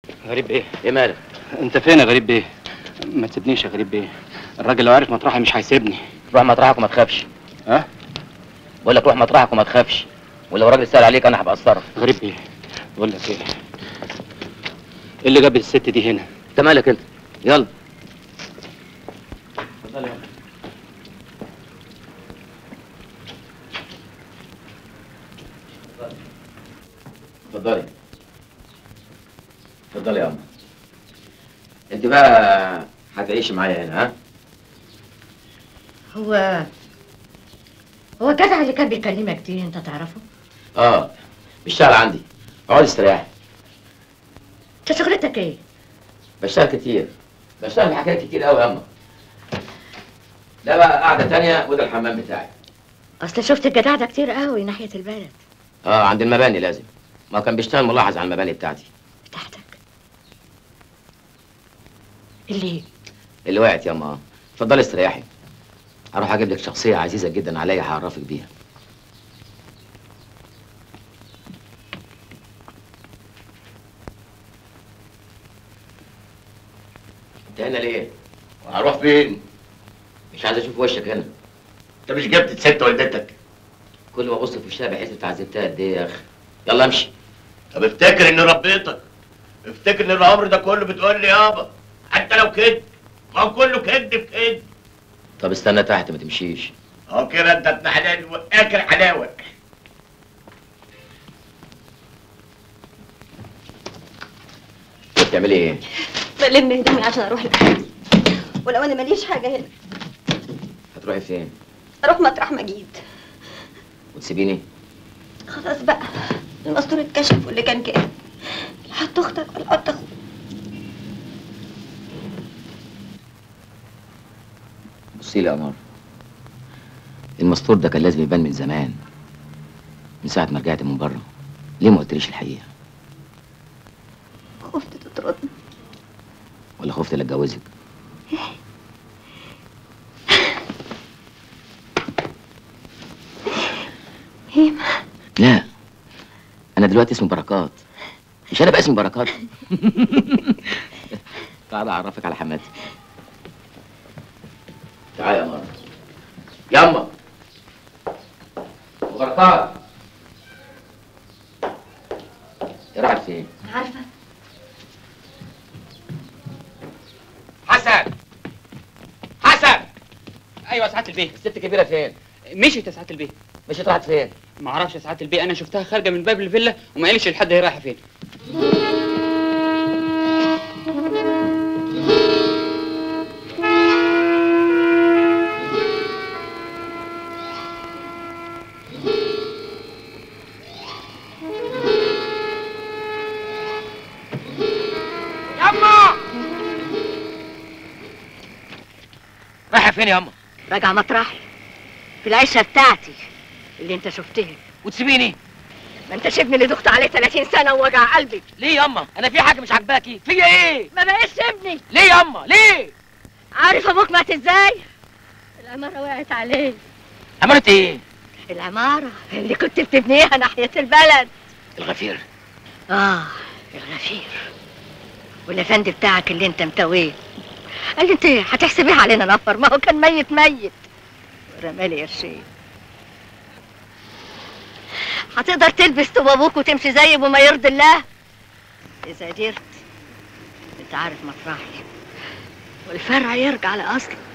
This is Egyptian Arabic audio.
غريب بيه ايه مالك انت فين يا غريب بيه ما تسيبنيش يا غريب بيه الراجل لو عرف مطرحي مش هيسيبني روح مطرحك وما تخافش ها بقول لك روح مطرحك وما تخافش ولو راجل سأل عليك انا هبقى اتصرف غريب بيه بقول لك ايه ايه اللي جاب الست دي هنا انت مالك انت يلا اتفضلي اتفضلي يا عم انت بقى هتعيشي معايا هنا ها هو هو الجدع اللي كان بيكلمك دي انت تعرفه؟ اه بيشتغل عندي اقعد استريح انت شغلتك ايه؟ بشتغل كتير بشتغل في حاجات كتير قوي يا اما ده بقى قاعده تانية وده الحمام بتاعي اصل شفت الجدع ده كتير قوي ناحيه البلد اه عند المباني لازم ما كان بيشتغل ملاحظ على المباني بتاعتي بتاعتك اللي اللي وقعت يا اما اتفضلي استريحي اروح اجيب لك شخصيه عزيزه جدا عليا هعرفك بيها انت هنا ليه؟ هروح فين؟ مش عايز اشوف وشك هنا انت مش جبت ست والدتك كل ما ابص في وشها بحس انت عذبتها قد ايه يا اخي يلا امشي طب افتكر اني ربيتك افتكر ان العمر ده كله بتقول لي يابا حتى لو كده ما هو كله كد في كد طب استنى تحت ما تمشيش اهو كده انت ابن حلال واكل حلاوه بتعملي ايه؟ بلم هدومي عشان اروح البحر ولو انا ماليش حاجه هنا هتروحي فين؟ اروح مطرح مجيد وتسيبيني؟ خلاص بقى المستور اتكشف واللي كان كده لا حط اختك ولا حط اخوك بصي لي يا قمر المستور ده كان لازم يبان من زمان من ساعة ما رجعت من بره ليه ما قلتليش الحقيقة؟ خفت تطردني ولا خفت لا اتجوزك؟ هيما لا أنا دلوقتي اسمي بركات مش أنا بقى اسمي بركات تعالى أعرفك على حماتي تعالى يا مرة يما بركات إيه راحت فين؟ عارفه حسن حسن ايوه سعاده البيه الست الكبيرة فين؟ مشيت يا سعاده البيه مشيت راحت فين؟ ما اعرفش يا سعاده البيه انا شفتها خارجه من باب الفيلا وما قالش لحد هي رايحه فين يما رايحة فين يا أما؟ راجع مطرحي في العيشه بتاعتي اللي انت شفتها وتسيبيني؟ ما انت ابني اللي دخت عليه 30 سنه ووجع قلبي ليه ياما؟ أنا في حاجة مش عاجباكي؟ فيا إيه؟ ما بقيتش ابني ليه ياما؟ ليه؟ عارف ابوك مات ازاي العماره وقعت عليه عملت إيه؟ العماره اللي كنت بتبنيها ناحيه البلد الغفير اه الغفير والافندي بتاعك اللي انت متويه قال لي انت هتحسبيه علينا نفر ما هو كان ميت ميت ورمالي قرشين هتقدر تلبس ثوب ابوك وتمشي زي بما يرضي الله اذا قدرت انت عارف مطرحي والفرع يرجع لاصله